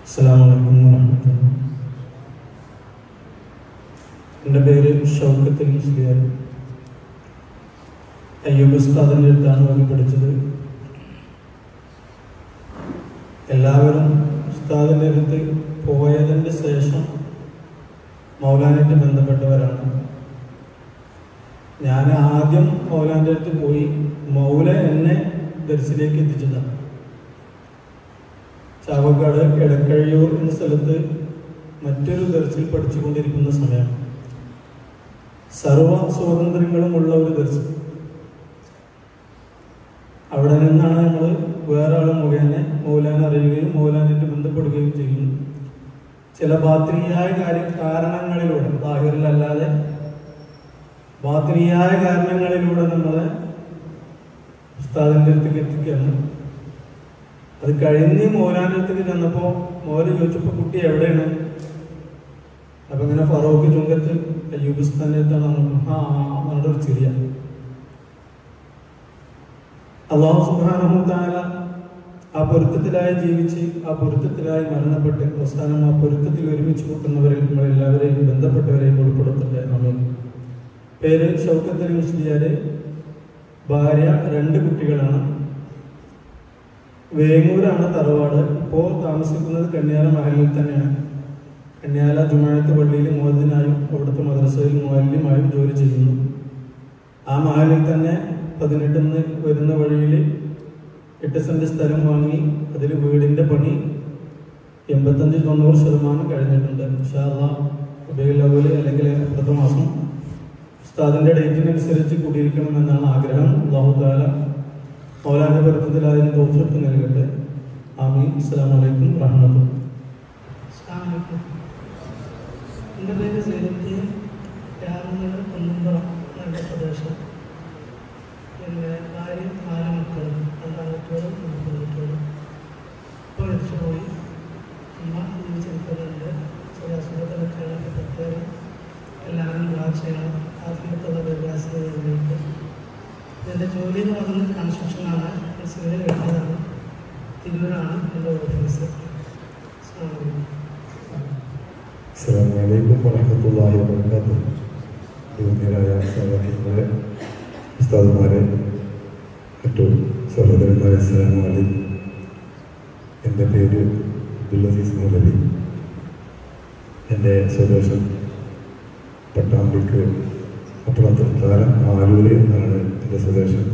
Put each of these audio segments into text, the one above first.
അസ്സാം വലൈക്കും വാഹമത്തുള്ള എൻ്റെ പേര് ഷൗക്കത്തിൽ മുസ്ലിയാർ അയ്യൂബ് ഉസ്താദിൻ്റെ അടുത്താണ് വന്ന് പഠിച്ചത് എല്ലാവരും ഉസ്താദിൻ്റെ അടുത്ത് പോയതിൻ്റെ ശേഷം മൗലാനായിട്ട് ബന്ധപ്പെട്ടവരാണ് ഞാൻ ആദ്യം മൗലാൻ്റെ അടുത്ത് പോയി മൗല എന്നെ ദർശിലേക്ക് എത്തിച്ചതാണ് ചാവക്കാട് എടക്കഴിയൂർ എന്ന സ്ഥലത്ത് മറ്റൊരു ദർശിൽ പഠിച്ചുകൊണ്ടിരിക്കുന്ന സമയം സർവ സ്വാതന്ത്ര്യങ്ങളുമുള്ള ഒരു ദർശനം അവിടെ നിന്നാണ് നമ്മൾ വേറെ ആൾ മുഖേന മൗലാന അറിയുകയും മൗലാനായിട്ട് ബന്ധപ്പെടുകയും ചെയ്യുന്നു ചില ബാത്രീയായ കാര്യ കാരണങ്ങളിലൂടെ ബാഹിറിലല്ലാതെ ബാത്രീയായ കാരണങ്ങളിലൂടെ നമ്മളെ ഉസ്താദിൻ്റെ അടുത്തേക്ക് എത്തിക്കുകയാണ് അത് കഴിഞ്ഞ് മോലാൻ്റെ അടുത്തേക്ക് ചെന്നപ്പോൾ മോല് ചോദിച്ചപ്പോൾ കുട്ടി എവിടെയാണ് അപ്പൊ ഇങ്ങനെ ഫറൂഖ് ചുങ്കത്ത് അയ്യൂബിസ്ഥാൻ്റെ അടുത്താണ് പറഞ്ഞു. ആ നമ്മുടെ ഒരു ചെറിയ അള്ളാഹു സുബ്ഹാനഹു തആല ആ പൊരുത്തത്തിലായി ജീവിച്ച് ആ പൊരുത്തത്തിലായി മരണപ്പെട്ട് അവസാനം ആ പൊരുത്തത്തിൽ ഒരുമിച്ച് കൂട്ടുന്നവരിൽ നമ്മളെല്ലാവരെയും ബന്ധപ്പെട്ടവരെയും ഉൾപ്പെടുത്തട്ടെ അമീൻ പേര് ഷൗക്കത്ത് അലി മുസ്ലിയാര് ഭാര്യ രണ്ട് കുട്ടികളാണ് വേങ്ങൂരാണ് തറവാട് ഇപ്പോൾ താമസിക്കുന്നത് കന്യാല മഹലിൽ തന്നെയാണ് കന്യാല ജുമാഴത്ത് പള്ളിയിൽ മോദിനായും അവിടുത്തെ മദ്രസയിൽ മുഅല്ലിമായും ജോലി ചെയ്യുന്നു ആ മഹലിൽ തന്നെ പതിനെട്ടിന്ന് വരുന്ന വഴിയിൽ എട്ട് സെന്റ് സ്ഥലം വാങ്ങി അതിൽ വീടിന്റെ പണി എൺപത്തഞ്ച് തൊണ്ണൂറ് ശതമാനം കഴിഞ്ഞിട്ടുണ്ട് ഇൻഷാല്ല അല്ലെങ്കിൽ അടുത്ത മാസം ഉസ്താദിന്റെ ഡേറ്റിനനുസരിച്ച് കൂടിയിരിക്കണമെന്നാണ് ആഗ്രഹം അള്ളാഹു താല മൗലാന പൊരുത്തത്തിൽ അതിന് തോഫിക്ക് നൽകട്ടെ ആമീൻ അസ്സാം വലൈക്കും റഹ്മത്തുള്ള അസ്സലാമലൈക്കും. എൻ്റെ പേര് സൈനുദ്ദീൻ രാമനഗർ കുന്നമ്പുറം എൻ്റെ പ്രദേശം എൻ്റെ ഭാര്യ നാല് മക്കളും രണ്ടാൺകുട്ടികളും മൂന്ന് പെൺകുട്ടികളും ഇപ്പോൾ മരിച്ചു പോയി അമ്മ ജീവിച്ചിരിക്കുന്നുണ്ട് ചെറിയ അസുഖത്തിലൊക്കെയാണ് പ്രത്യേകം എല്ലാവരും ദുആ ചെയ്യണം ആത്മീയത്തുള്ള വിദ്യാഭ്യാസത്തിന് വേണ്ടിയിട്ട് എൻ്റെ ജോലി എന്ന് പറയുന്നത് കൺസ്ട്രക്ഷനാണ് സിവിൽ കഴിഞ്ഞതാണ് തിരൂരാണ് എൻ്റെ ഓഫീസ് അസ്സലാമു അലൈക്കും അസ്സാം വലൈക്കും വറഹമത്തല്ലാഹി വാബർക്കാത്തു ബഹുമാനായ സഹോദരന്മാരെ ഉസ്താദുമാരെ മറ്റു സഹോദരന്മാരെ അസ്സലാം വലൈക്കും എൻ്റെ പേര് അബ്ദുൽ അസീസ് മുലവി എൻ്റെ സ്വദേശം പട്ടാമ്പിക്ക് അപ്പുറത്തുത്താര ആലൂര് എന്നാണ് എൻ്റെ സ്വദേശം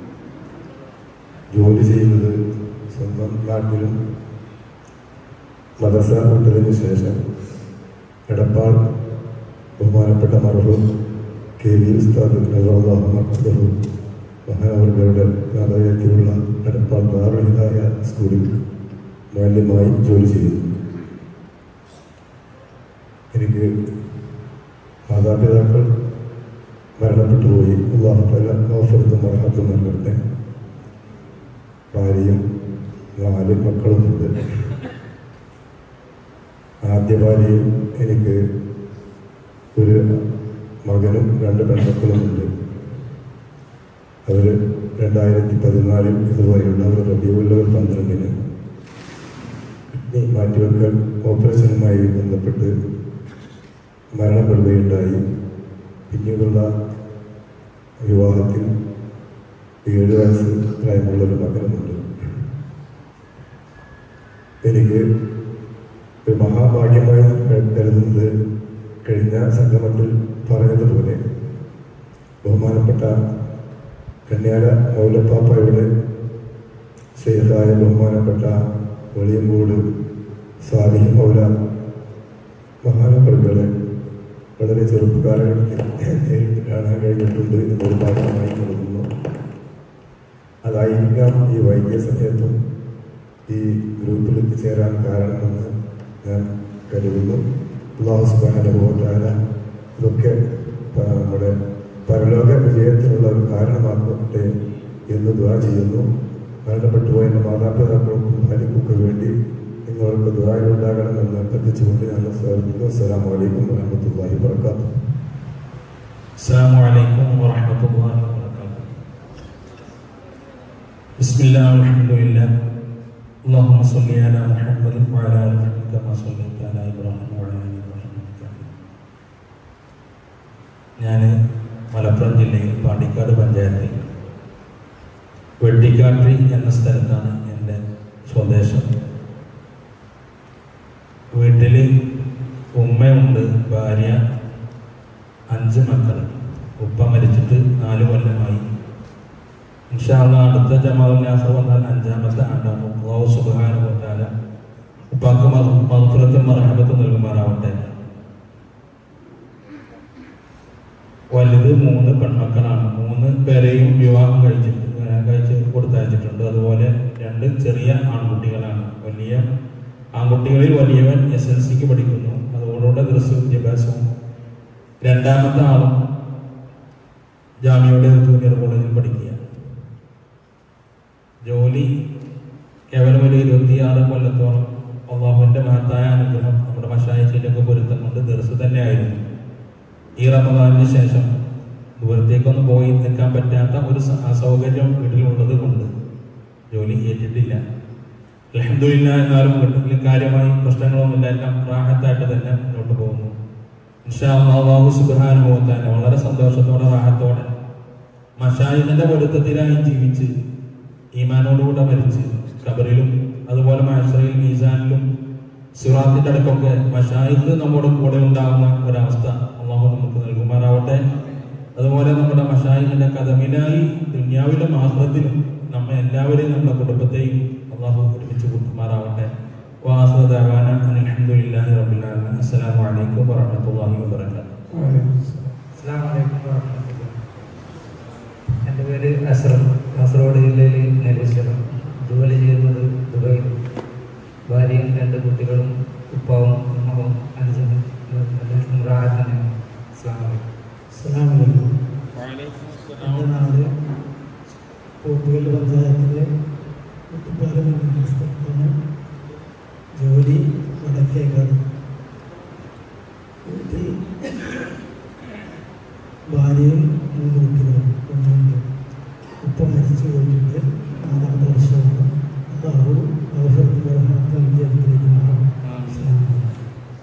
ജോലി ചെയ്യുന്നത് സ്വന്തം നാട്ടിലും മദ്രസ വിട്ടതിന് ശേഷം എടപ്പാൾ ബഹുമാനപ്പെട്ട മർഹൂം കെ വി ഉസ്താദ് മർഹു മഹാനവർഗരുടെ നാടകത്തിലുള്ള എടപ്പാൾ ദാറുഹിതായ സ്കൂളിൽ മാന്യമായി ജോലി ചെയ്യുന്നു എനിക്ക് മാതാപിതാക്കൾ മരണപ്പെട്ടു പോയി അള്ളാഹുത്തല നോഫർത്തും മറഹത്തും നൽകട്ടെ ഭാര്യയും നാല് മക്കളുമുണ്ട് ആദ്യ ഭാര്യയും എനിക്ക് ഒരു മകനും രണ്ട് പെൺമക്കളുമുണ്ട് അവർ രണ്ടായിരത്തി പതിനാലിൽ ഇതുവരെയുള്ള ഒരു റബിയുള്ളവർ പന്ത്രണ്ടിന് കിഡ്നി മാറ്റിവെക്കൽ ഓപ്പറേഷനുമായി ബന്ധപ്പെട്ട് മരണപ്പെടുകയുണ്ടായി പിന്നീടുള്ള വിവാഹത്തിൽ ഏഴ് വയസ്സ് പ്രായമുള്ളൊരു മകനുമുണ്ട് എനിക്ക് ഒരു മഹാഭാഗ്യമായി കരുതുന്നത് കഴിഞ്ഞ സംഗമത്തിൽ പറഞ്ഞതുപോലെ ബഹുമാനപ്പെട്ട കന്യാല മൗലപ്പാപ്പയുടെ ശേഷായ ബഹുമാനപ്പെട്ട വെളിയമ്പോട് സ്വാലിഹ് മൗല മഹാനവർകളെ വളരെ ചെറുപ്പകാലഘട്ടത്തിൽ നേരിട്ട് കാണാൻ കഴിഞ്ഞിട്ടുണ്ട് എന്നൊരു ഭാഗമായി കരുതുന്നു അതായിരിക്കാം ഈ വൈകിയ സമയത്തും ഈ ഗ്രൂപ്പിൽ എത്തിച്ചേരാൻ കാരണമെന്ന് ഞാൻ കരുതുന്നു അള്ളാഹു സുബാനുഭവത്താല ഇതൊക്കെ പ- നമ്മുടെ പരലോക വിജയത്തിനുള്ള ഒരു കാരണമാക്കട്ടെ എന്ന് ദ്വാ ചെയ്യുന്നു മരണപ്പെട്ടു പോയ എൻ്റെ മാതാപിതാക്കൾക്കും ഭാര്യക്കൊക്കെ വേണ്ടി നിങ്ങൾക്ക് ദ്വാരമുണ്ടാകണമെന്ന് അഭ്യർത്ഥിച്ചുകൊണ്ട് ഞാൻ സ്വാഗതിക്കുന്നു അസ്സലാം വലൈക്കും വറഹമത്തല്ലാഹി വർക്കാത്തു السلام عليكم ورحمة الله وبركاته بسم الله والحمد لله اللهم صل على محمد وعلى ال محمد كما صليت على ابراهيم وعلى ال ابراهيم انك حميد ഞാൻ മലപ്പുറം ജില്ലയിൽ പാണ്ടിക്കാട് പഞ്ചായത്തിൽ വെട്ടിക്കാട്ടി എന്ന സ്ഥലത്താണ് എൻ്റെ സ്വദേശം വീട്ടിൽ ഉമ്മയുണ്ട് ഭാര്യ അഞ്ച് മക്കൾ ഉപ്പ മരിച്ചിട്ട് നാല് കൊല്ലമായി ഇൻഷാള്ള അടുത്ത ജമാഅത്ത് വന്നാൽ അഞ്ചാമത്തെ ആണ്ടാണ് അള്ളാഹു സുബ്ഹാനഹു വ തആല ഉപ്പാക്ക് മഗ്ഫിറത്തും മർഹമത്തും നൽകുമാറാവട്ടെ വലുത് മൂന്ന് പെൺമക്കളാണ് മൂന്ന് പേരെയും വിവാഹം കഴിച്ചിട്ട് ഏഹ് കഴിച്ച് കൊടുത്തയച്ചിട്ടുണ്ട് അതുപോലെ രണ്ട് ചെറിയ ആൺകുട്ടികളാണ് വലിയ ആൺകുട്ടികളിൽ വലിയവൻ എസ് എൽ സിക്ക് പഠിക്കുന്നു അതോടുകൂടെ ദൃശ്യ വിദ്യാഭ്യാസവും രണ്ടാമത്തെ ആളും ജാമ്യയുടെ ജൂനിയർ കോളേജിൽ പഠിക്കുക ജോലി കേവലം ഒരു ഇരുപത്തിയാറ് കൊല്ലത്തോളം അള്ളാഹുവിന്റെ മഹത്തായ അനുഗ്രഹം നമ്മുടെ മഷായച്ചിലൊക്കെ പൊരുത്തം കൊണ്ട് ദർസ് തന്നെയായിരുന്നു ഈ റമദാനിന് ശേഷം ദൂരത്തേക്കൊന്നും പോയി നിൽക്കാൻ പറ്റാത്ത ഒരു സ- അസൗകര്യം വീട്ടിലുള്ളത് കൊണ്ട് ജോലി ഏറ്റിട്ടില്ല അലഹമില്ല എന്നാലും വീട്ടിൽ കാര്യമായി പ്രശ്നങ്ങളൊന്നുമില്ല എല്ലാം റാഹത്തായിട്ട് തന്നെ മുന്നോട്ട് പോകുന്നു ഇൻഷാ അല്ലാഹ് അല്ലാഹു സുബ്ഹാനഹു വ തആല വളരെ സന്തോഷത്തോടെ റാഹത്തോടെ മഷായിദിന്റെ പൊരുത്തത്തിലായി ജീവിച്ച് ഈമാനോടുകൂടെ മരിച്ച് ഖബറിലും അതുപോലെ മഹഷറയിൽ മീസാനിലും സിറാത്തിന്റെ അടുക്കൊക്കെ മഷായിദ് നമ്മുടെ കൂടെ ഉണ്ടാകുന്ന ഒരവസ്ഥ അള്ളാഹു നമുക്ക് നൽകുമാറാവട്ടെ അതുപോലെ നമ്മുടെ മഷായിദിന്റെ കഥമിനായി ദുന്യാവിലും ആഹ്ലത്തിലും നമ്മെ എല്ലാവരെയും നമ്മുടെ കുടുംബത്തെയും അള്ളാഹു ഒരുമിച്ച് കൂട്ടുമാറാവട്ടെ വാഹു ദാവാന അൽഹംദുലില്ലാഹി റബ്ബിൽ ആലമീൻ അസ്സലാമു അലൈക്കും വറഹ്മത്തുള്ളാഹി വബറകാതുഹു അസ്സലാമു അലൈക്കും വറഹ്മത്തുള്ളാഹി. എൻ്റെ പേര് അസ്രം കാസർഗോഡ് ജില്ലയിൽ നെല്ലിശ്ശേരം ജോലി ചെയ്യുന്നത് ദുബൈയിൽ ഭാര്യയും രണ്ട് കുട്ടികളും ഉപ്പാവും ഉമ്മവും അഞ്ചനും റാഹത്തന്നെ അസ്സലാമു അലൈക്കും അസ്സലാമലൈക്കും എൻ്റെ നാട് പോത്തുകൽ പഞ്ചായത്തിലെ കുട്ടിപ്പാലം എന്ന സ്ഥലത്താണ് ജോലി വടക്കേക്കാട് വീട്ടിൽ ഭാര്യയും മൂന്ന് കുട്ടികളും ഒന്നുണ്ട് ഉപ്പ മരിച്ചു പോയിട്ട് നാലാമത്തെ വർഷമാണ് അള്ളാഹു അവസരത്തിൽ നൽകി അനുഗ്രഹിക്കുന്നതാണ് അസ്സലാമു അലൈക്കും.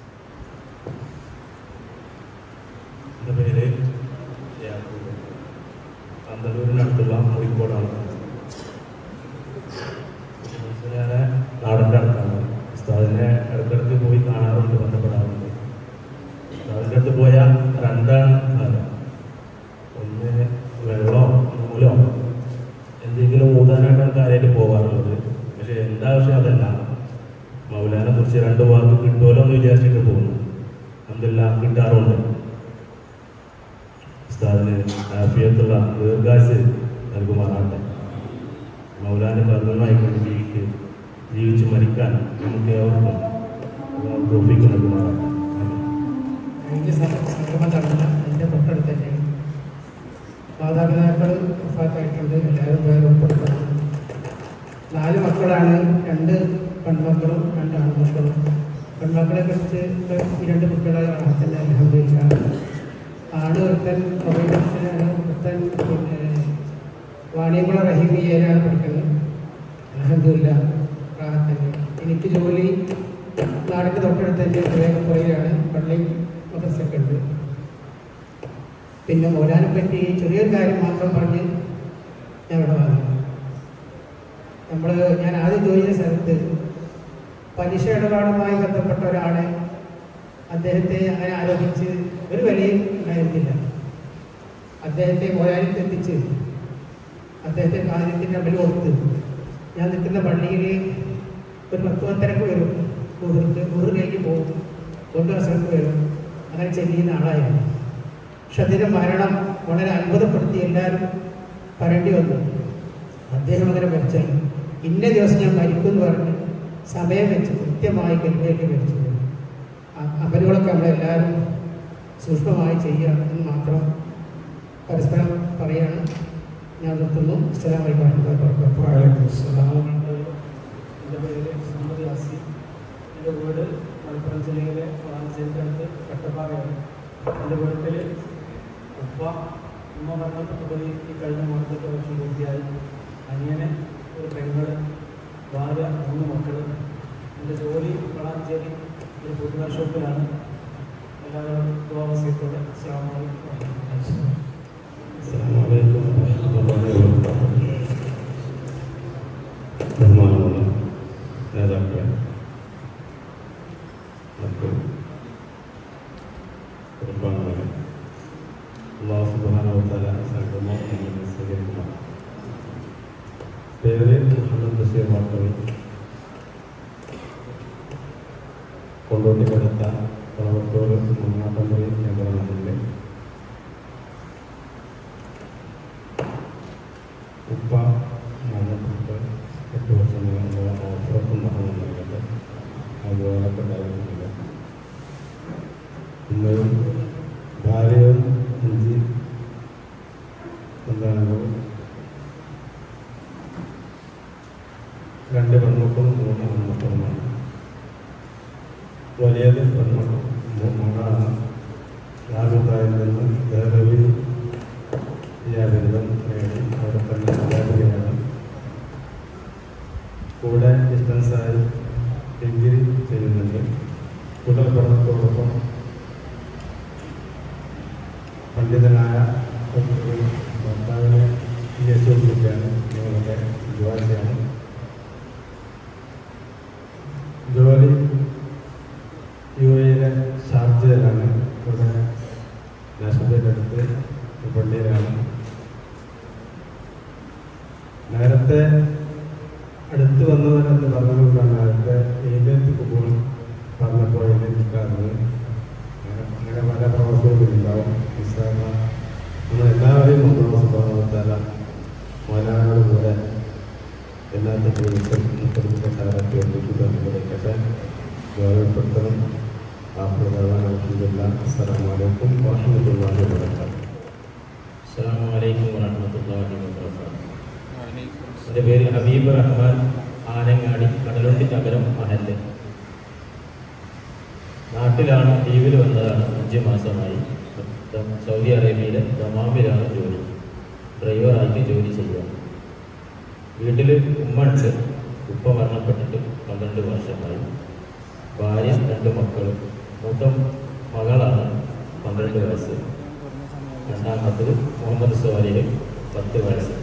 എൻ്റെ പേര് യാക്കൂബ് പന്തലൂരിനടുത്തുള്ള കോഴിക്കോടാണ് ഉസ്താദിനെ നാടിൻ്റെ അടുത്താണ് ഉസ്താദിനെ ഇടയ്ക്കിടയ്ക്ക് പോയി കാണാറുണ്ട് ബന്ധപ്പെടാറുണ്ട് ഉസ്താദിൻ്റെ അടുത്ത് പോയാൽ രണ്ടാണ് കാര്യം ഒന്ന് വെള്ളമോ നൂലോ എന്തെങ്കിലും ഊതാനായിട്ടാണ് കാര്യമായിട്ട് പോകാറുള്ളത് പക്ഷേ എൻ്റെ ആവശ്യം അതല്ല മൗലാനെ കുറിച്ച് രണ്ട് വാക്ക് കിട്ടുമല്ലോ എന്ന് വിചാരിച്ചിട്ട് പോകുന്നു അതെല്ല കിട്ടാറുണ്ട് ഉസ്താദിന് ആഫിയത്തുള്ള ദീർഘാസ് നൽകുമാറാട്ടെ മൗലാന കർണമായി കൊണ്ട് ജീവിക്ക് ജീവിച്ച് മരിക്കാൻ നമുക്ക് ഏവർക്കും തോഫിക്ക് നൽകുമാറാട്ടെ ആമീൻ. എനിക്ക് സംഗമം നടന്ന എൻ്റെ തൊട്ടടുത്ത് തന്നെയാണ് മാതാപിതാക്കൾ വഫാത്തായിട്ടുണ്ട് എല്ലാവരും പേര് ഉൾപ്പെടുത്തണം നാല് മക്കളാണ് രണ്ട് പെൺമക്കളും രണ്ട് ആൺമക്കളും പെൺമക്കളെ കുറിച്ച് ഈ രണ്ട് കുട്ടികളെ തന്നെ അലഹമില്ല ആണ് ഒരുത്തൻ പ്രൊഫഷനാണ് ഒരുത്തൻ പിന്നെ വാണിയമ്പുഴ റഹീമിയയിലാണ് പഠിക്കുന്നത് അലഹമില്ല തന്നെ എനിക്ക് ജോലി നാടിൻ്റെ തൊട്ടടുത്ത് തന്നെ വേഗപ്പുറയിലാണ് പള്ളി മദ്രസൊക്കെ ഉണ്ട് പിന്നെ മോലാനെ പറ്റി ചെറിയൊരു കാര്യം മാത്രം പറഞ്ഞ് ഞാൻ ഇവിടെ വന്നു നമ്മൾ ഞാൻ ആദ്യം ജോലി ചെയ്ത സ്ഥലത്ത് പലിശ ഇടപാടുമായി ബന്ധപ്പെട്ട ഒരാളെ അദ്ദേഹത്തെ അങ്ങനെ ആരോപിച്ച് ഒരു വിലയും ഉണ്ടായിരുന്നില്ല അദ്ദേഹത്തെ മോലാനിൽ എത്തിച്ച് അദ്ദേഹത്തെ കാര്യത്തിൻ്റെ അമൽ കൊടുത്ത് ഞാൻ നിൽക്കുന്ന പള്ളിയിൽ ഒരു പത്ത് പത്തരക്ക് വരും ഊർക്ക് ഊറ് കഴിഞ്ഞ് പോകും കൊണ്ടുവന്ന സ്ഥലത്ത് വരും അങ്ങനെ ചെല്ലുന്ന ആളായിരുന്നു പക്ഷെ അതിൻ്റെ മരണം വളരെ അത്ഭുതപ്പെടുത്തി എല്ലാവരും പറയേണ്ടി വന്നു അദ്ദേഹം അങ്ങനെ മരിച്ചാൽ ഇന്ന ദിവസം ഞാൻ മരിക്കും എന്ന് പറഞ്ഞ് സമയം വെച്ച് കൃത്യമായി കെൽവേണ്ടി മരിച്ചു പോയി. ആ അമലുകളൊക്കെ നമ്മളെല്ലാവരും സൂക്ഷ്മമായി ചെയ്യുക എന്ന് മാത്രം പരസ്പരം പറയാണ് ഞാൻ നിർത്തുന്നു അസ്സലാമു അലൈക്കും വറഹ്മത്തുള്ളാഹി വബറകാതുഹു. എൻ്റെ പേര് മുഹമ്മദ് യാസി എൻ്റെ വീട് മലപ്പുറം ജില്ലയിലെ വളാഞ്ചേരിക്ക് അടുത്ത് കട്ടപ്പാറയാണ് എൻ്റെ വീട്ടിൽ ഉപ്പ ഉമ്മ മരണം പോയി ഈ കഴിഞ്ഞ മാസത്തെ വർഷം പൂർത്തിയായി അനിയന് ഒരു പെങ്ങള് ഭാര്യ മൂന്ന് മക്കൾ എൻ്റെ ജോലി വളാഞ്ചേരി ഒരു ഫുഡ് വർക്ക്ഷോപ്പിലാണ് എല്ലാവരും ദുവാവസ്യത്തോടെ അസ്ലാമലൈക്കും അസ്സലാമലൈക്കും വറഹ്മത്തുള്ളാഹി വബറകാതുഹു. ബഹുമാനമുള്ള നേതാക്കളെ മറ്റു കുടുംബാംഗങ്ങളെ അള്ളാഹു സുബ്ഹാനഹു വതആല സംഗമം എങ്ങനെ സ്വീകരിക്കണം പേര് മുഹമ്മദ് ബഷീർ വാക്കവി കൊണ്ടോട്ടിക്കടുത്ത കളവട്ടൂർ മങ്ങാട്ടമ്പുരി കേന്ദ്രനാഥിലെ ഉപ്പ മരണപ്പെട്ട് എട്ട് വർഷം ഓപ്പറേഷൻ നടന്നുണ്ട് അതുപോലൊക്കെ ഉണ്ടായിരുന്നില്ല ഉമ്മയും ഭാര്യയും അഞ്ച് സന്താനങ്ങളും രണ്ട് പെൺമക്കളും മൂന്ന് ആൺമക്കളുമാണ് വലിയത് പെൺമക്കൾ മകളാണ് രാജുത്തായിൽ നിന്ന് ദേവവി ബിരുദം നേടി അവിടെ തന്നെ അധ്യാപികയാണ് കൂടെ ഡിസ്റ്റൻസായി ഡിഗ്രി ചെയ്യുന്നുണ്ട് തുടർ പഠനത്തോടൊപ്പം പണ്ഡിതനായ ഒരു ഭർത്താവിനെ പി എച്ച് കൊടുക്കുകയാണ് നിങ്ങളുടെ ജോലിയാണ് ജോലി യു എയിലെ ഷാർജയിലാണ് ഇവിടെ നാഷണലിൻ്റെ അടുത്ത് ഒരു പള്ളിയിലാണ് നേരത്തെ അടുത്ത് വന്നവരെന്ന് പറഞ്ഞതുകൊണ്ടാണ് നേരത്തെ ഏലിയത്ത് കുമ്പോൾ പറഞ്ഞപ്പോൾ ഏലിയത്തിക്കാരന് അങ്ങനെ പല പ്രവാസികളുണ്ടാവും ഇസ്ലാമ നമ്മൾ എല്ലാവരെയും നമ്മളെ സ്വഭാവത്താല മലയാളികൾ കൂടെ എല്ലാത്തിനും ഉൾപ്പെടുത്തപ്പെട്ടവരൊക്കെ ഒന്നിക്കുക എന്നുള്ളതൊക്കെ ഗൗരവപ്പെടുത്തണം ആ പ്രധാന അസ്സലാമലൈക്കും വാഹനത്തുള്ളാഹി വബറകാതുഹു അസ്സാം വലൈക്കും വറഹമത്തല്ലാഹി വബറകാതുഹു എൻ്റെ പേര് ഹബീബ് റഹ്മാൻ ആനങ്ങാടി കടലുണ്ടി നഗരം മഹല്ല് നാട്ടിലാണ് ലീവിൽ വന്നതാണ് അഞ്ച് മാസമായി ദം- സൗദി അറേബ്യയിലെ ദമാമിലാണ് ജോലി ഡ്രൈവറായിട്ട് ജോലി ചെയ്യുക വീട്ടിൽ ഉമ്മ ഉണ്ട് ഉപ്പ മരണപ്പെട്ടിട്ട് പന്ത്രണ്ട് വർഷമായി ഭാര്യ രണ്ട് മക്കൾ മൂത്ത മകളാണ് പന്ത്രണ്ട് വയസ്സ് രണ്ടാമത്തത് മുഹമ്മദ് സ്വാലിഹ് പത്ത് വയസ്സ്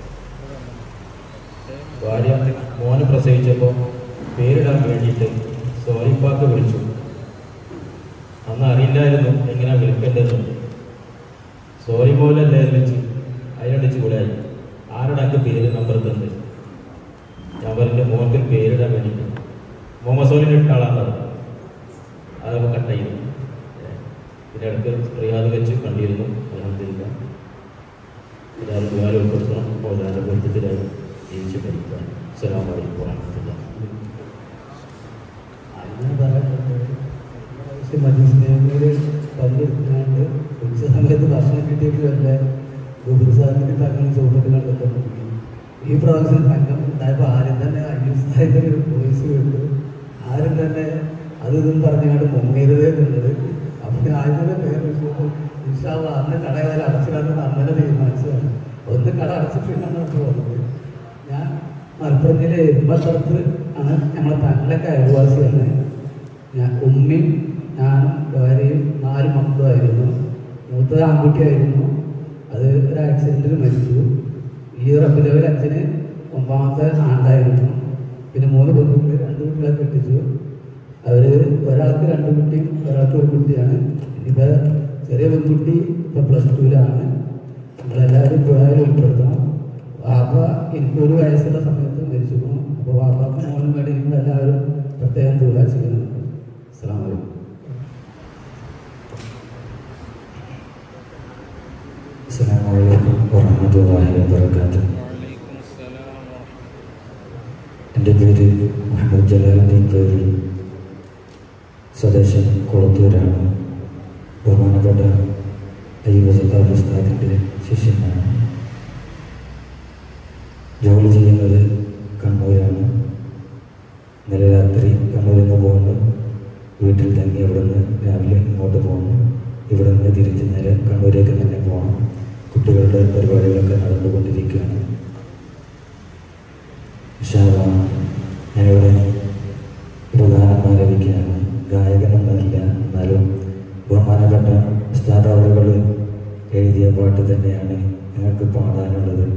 ഭാര്യ മോനെ പ്രസവിച്ചപ്പോൾ പേരിടാൻ വേണ്ടിയിട്ട് സോലിപ്പാക്ക് വിളിച്ചു അന്ന് അറിയില്ലായിരുന്നു എങ്ങനെ വിളിക്കേണ്ടതെന്ന് സോറി മോലല്ലേ വിളിച്ച് അതിനടിച്ച് കൂടെയായി ആരുടെ എനിക്ക് പേര് നമ്പർ തന്നത് ഞാൻ പറഞ്ഞ മോർക്ക് പേരിടാൻ വേണ്ടിയിട്ട് മുഹമ്മദ് സോലിന് ഇട്ട ആളാന്ന് പറഞ്ഞു അതൊക്കെ കട്ട് ചെയ്തു പിന്നെ ഇടയ്ക്ക് റിയാദ് വെച്ച് കണ്ടിരുന്നു അലഹമില്ല എല്ലാവരും ദ്വാരം ഉൾപ്പെടുത്തണം പോലാൻ്റെ ബന്ധത്തിലായി ജീവിച്ച് മരിക്കാൻ അസ്സലാമു അലൈക്കും വറഹ്മത്തുള്ളാഹി അങ്ങനെ പറയപ്പെട്ടത് പക്ഷെ മനുഷ്യനെ പങ്കെടുക്കുന്നുണ്ട് ഉച്ച സമയത്ത് ഭക്ഷണം കിട്ടിയപ്പോഴല്ല ഗുരുസാഹിബിന് തങ്ങൾ ചോദിട്ട് കണ്ടൊക്കെ നോക്കി ഈ പ്രാവശ്യം തങ്കം ഉണ്ടായപ്പോൾ ആരും തന്നെ അയ്യൂസാഹിബിന് ഒരു വോയിസ് കേട്ടു ആരും തന്നെ അത് ഇതും പറഞ്ഞുകൊണ്ട് മുങ്ങരുതേ എന്നുള്ളത് അപ്പം ആദ്യം തന്നെ പേര് വെച്ചപ്പോൾ ഇൻഷാള്ള അന്ന് കട ഏതായാലും അടച്ചിടാന്ന് അമ്മനെ തീരുമാനിച്ചതാണ് ഒന്ന് കട അടച്ചിട്ടില്ലെന്നാണ് പറഞ്ഞത് ഞാൻ മലപ്പുറം ജില്ല എരുമ്പത്തടത്ത് ആണ് നമ്മളെ തങ്ങളൊക്കെ അയൽവാസിയാണ് ഞാൻ ഉമ്മയും ഞാനും ഭാര്യയും നാല് മക്കളുമായിരുന്നു മൂത്തത് ആൺകുട്ടിയായിരുന്നു അത് ഒരു ആക്സിഡൻറ്റിൽ മരിച്ചു ഈ റബ്ബിലവൽ അച്ഛന് ഒമ്പതാമത്തെ ആണ്ടായിരുന്നു പിന്നെ മൂന്ന് പെൺകുട്ടികൾ രണ്ട് കുട്ടികളെ കെട്ടിച്ചു അവർ ഒരാൾക്ക് രണ്ട് കുട്ടിയും ഒരാൾക്ക് ഒരു കുട്ടിയാണ് ഇനിയിപ്പോൾ ചെറിയ പെൺകുട്ടി ഇപ്പോൾ പ്ലസ് ടുവിലാണ് നമ്മളെല്ലാവരും ഗുഹായിൽ ഉൾപ്പെടുത്തണം വാപ്പ എനിക്കൊരു വയസ്സുള്ള സമയത്ത് മരിച്ചു പോകും അപ്പോൾ വാപ്പാക്ക് മോനും വേണ്ടി നിങ്ങൾ എല്ലാവരും പ്രത്യേകം ദുഃഖ ചെയ്യണം അസ്സാം വലൈക്കും السلام عليكم ورحمة الله وبركاته എൻ്റെ പേര് മുഹമ്മദ് ജലാലുദ്ദീൻ പേരി സ്വദേശം കുളത്തൂരാണ് ബഹുമാനപ്പെട്ട അയ്യൂബ് സത്താബ് ഉസ്താദിൻ്റെ ശിഷ്യനാണ് ജോലി ചെയ്യുന്നത് കണ്ണൂരാണ് ഇന്നലെ രാത്രി കണ്ണൂരിൽ നിന്ന് പോകുന്നു വീട്ടിൽ തങ്ങി അവിടെ നിന്ന് രാവിലെ ഇങ്ങോട്ട് പോകുന്നു ഇവിടെ നിന്ന് തിരിച്ച് നേരെ കണ്ണൂരേക്ക് തന്നെ പോകണം കുട്ടികളുടെ പരിപാടികളൊക്കെ നടന്നുകൊണ്ടിരിക്കുകയാണ് ഇൻഷാ അല്ലാഹ് പാട്ട് തന്നെയാണ് ഞങ്ങൾക്ക് പാടാനുള്ളത്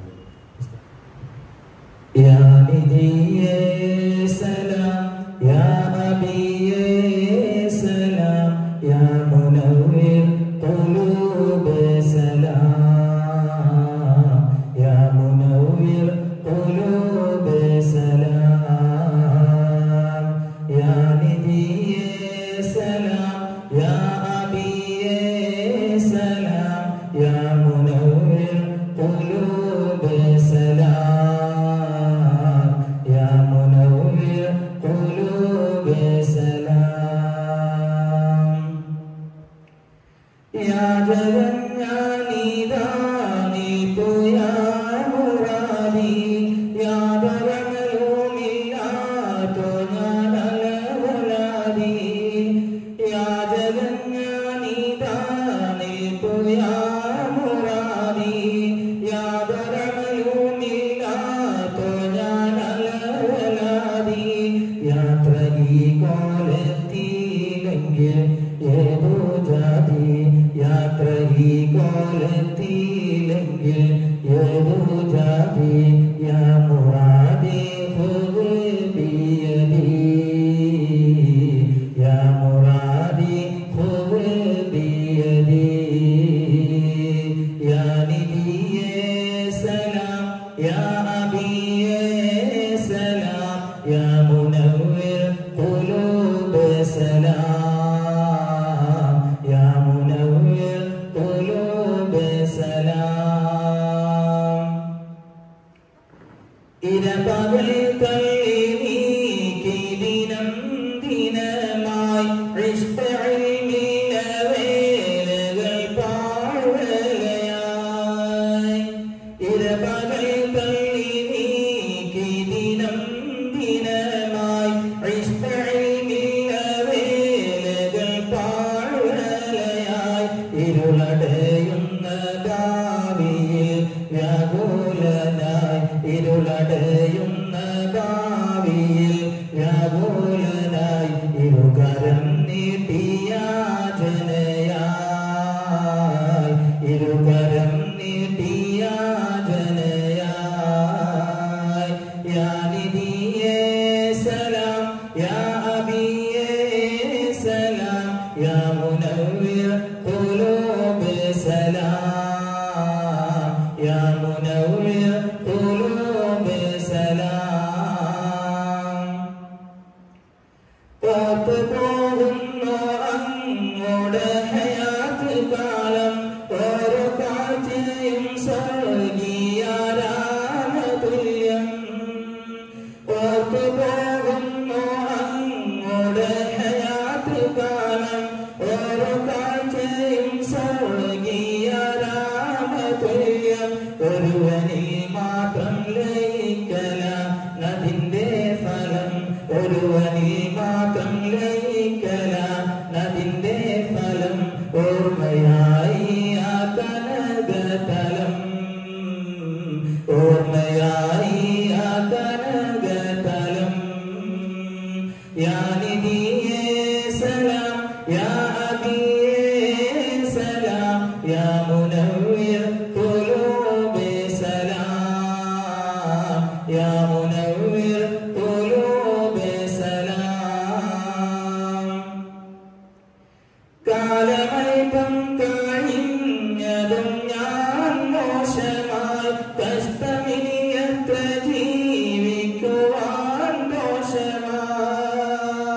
യാ നിധിയേ സലാം യാ നബിയേ സലാം യാ മുനവ്വിർ ഖുലൂബ് സലാം യാ മുനവ്വിർ ഖുലൂബ് സലാം യാ നിധിയേ സലാം യാ അബിയേ സലാം യാ മുനവ്വിർ ഖുലൂബ് സലാം യാ മുനവ്വിർ ഖുലൂബ് സലാം യാ ജഗന്നാനിദാ നീതുയാ മുറാദി യാ ബരമലുമില്ലാത്തോ ഞാനലവലാദി യാ ജഗന്നാനിദാ നീതുയാ മുറാദി യാ ബരമലുമില്ലാത്തോ ഞാനലവലാദി യാത്ര ഈ കോലത്തിലെങ്കിൽ ഏതോ ജാതി യാത്ര ഈ കോലത്തിലെങ്കിൽ ഏതോ ജാതി യാ മുറാദി ഖുദ് ബിയദി യാ മുറാദി ഖുദ് ബിയദി യാ നബിയേ സലാം യാ അബിയേ സലാം യാ മുനവ്വിർ ഖുലൂബ് സലാം യാ മുനവ്വിർ ഖുലൂബ് സലാം ഇരപകൽ തള്ളി നീക്കി ദിനം ദിനമായി ഇഷ്ടില്ല വേലകൾ പാഴലയായി ഇരപകൽ തള്ളി നീക്കി ദിനം ദിനമായി ഇഷ്ടില്ല വേലകൾ പാഴലയായി ഇരുളടയുന്ന ഭാവിയിൽ വ്യാകുലനായി ഇരുളടയുന്ന ഭാവിയിൽ വ്യാകുലനായി ഇരുകരം നീട്ടിയാചനയായി ഇരുകരം നീട്ടിയാചനയായി യാ നിധിയേ സലാം യാ അബിയേ സലാം യാ മുനവ്വിർ ഖുലൂബ് സലാം യാ മുനവ്വിർ ഖുലൂബ് സലാം കാത്തു പോകുന്നു അങ്ങോട് ഹയാത്ത് കാലം ഓരോ കാഴ്ചയും സ്വർഗീയാരാമ തുല്യം ഓർത്തു പോകുന്നു അങ്ങോട് ഹയാത്ത് കാലം ഓരോ കാഴ്ചയും സ്വർഗീയാരാമ തുല്യം ഒരുവനിൽ മാത്രം ലയിക്കല നദിന്റെ ഫലം ഒരുവനിൽ മാത്രം ലയിക്കല നദിന്റെ ഫലം ഓർമ്മയായി ആ കനകതലം ഓർമ്മയായി ആ കനകതലം യാ നിധിയേ സലാം യാ അബിയേ സലാം യാ മുനവ്വിർ ഖുലൂബ് സലാം യാ മുനവ്വിർ ഖുലൂബ് സലാം കാലമൽപ്പം കഴിഞ്ഞതും ഞാൻ മോശമായി കഷ്ടമിനിയത്ര ജീവിക്കുവാൻ ദോഷമായി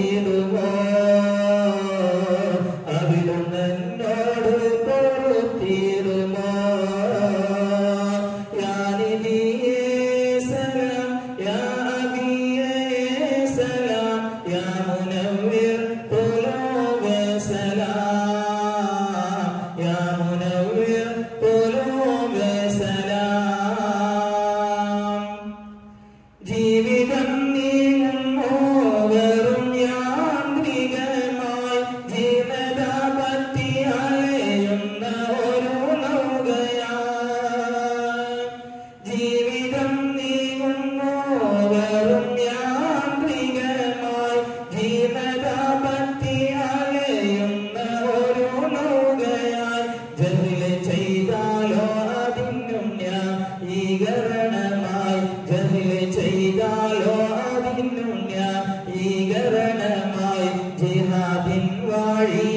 തീരുമോ അവിടുന്ന് എന്നോട് പൊറുത്തീരുമോ യാനിധിയേ സലാം യാ അബിയേ സലാം യാ മുനവ്വിർ ഖുലൂബ് സലാം യാ മുനവ്വിർ ഖുലൂബ് സലാം ജീവിതം നീങ്ങുന്നു വെറും യാന്ത്രികമായി ജീവത പറ്റി അലയുന്ന ഒരു നൗകയായി ജീവിതം നീങ്ങുന്നു വെറും യാന്ത്രികമായി ജീവത പറ്റി അലയുന്ന ഒരു നൗകയായി ജഹില് ചെയ്താലോ അതിനും ഞാൻ ഈകരണമായി ജഹില് ചെയ്താലോ അതിനും ഞാൻ ഈകരണമായി ജിഹാദിൻ വാഴി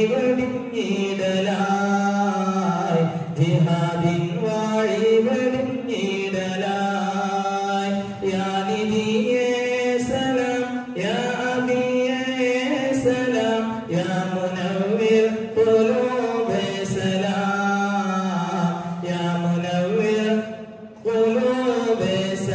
വെടിഞ്ഞിടലായി ജിഹാദിൻ വാഴി വെടിഞ്ഞിടലായി യാനിധിയേ സലാം യാ അബിയേ സലാം യാ മുനവ്വിർ ഖുലൂബ് സലാം യാ മുനവ്വിർ ഖുലൂബ്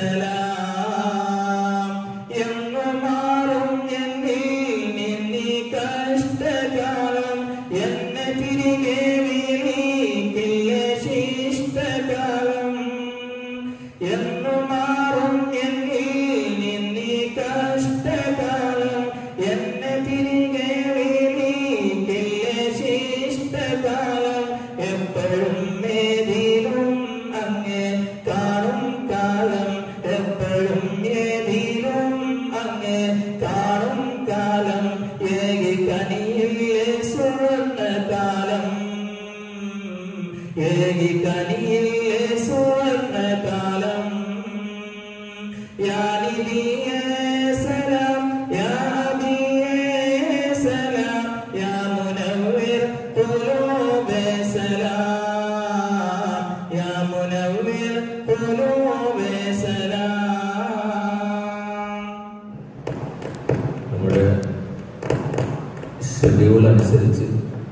സലാം എന്നു മാറും എന്നിൽ നിന്നീ കഷ്ടകാലം എന്നെ തിരികെ വിളിക്കില്ല ശിഷ്ടകാലം എന്നു മാറും എന്നിൽ നിന്നീ കഷ്ടകാലം എന്നെ തിരികെ വിളിക്കില്ല ശിഷ്ടകാലം എപ്പോഴും മേതിലും അങ്ങേ കാണും കാലം എപ്പോഴും ഏതിലും അങ്ങേ കാണും കാലം ഏകി കനിയില്ലേ സുവർണ്ണ കാലം ഏകി കനിയില്ലേ സുവർണ്ണ കാലം യാനിധിയേ സലാം യാ അബിയേ സലാം യാ മുനവ്വിർ ഖുലൂബ് സലാം യാ മുനവ്വിർ ഖുലൂബ് സലാം നമ്മുടെ ഷെഡ്യൂൾ അനുസരിച്ച്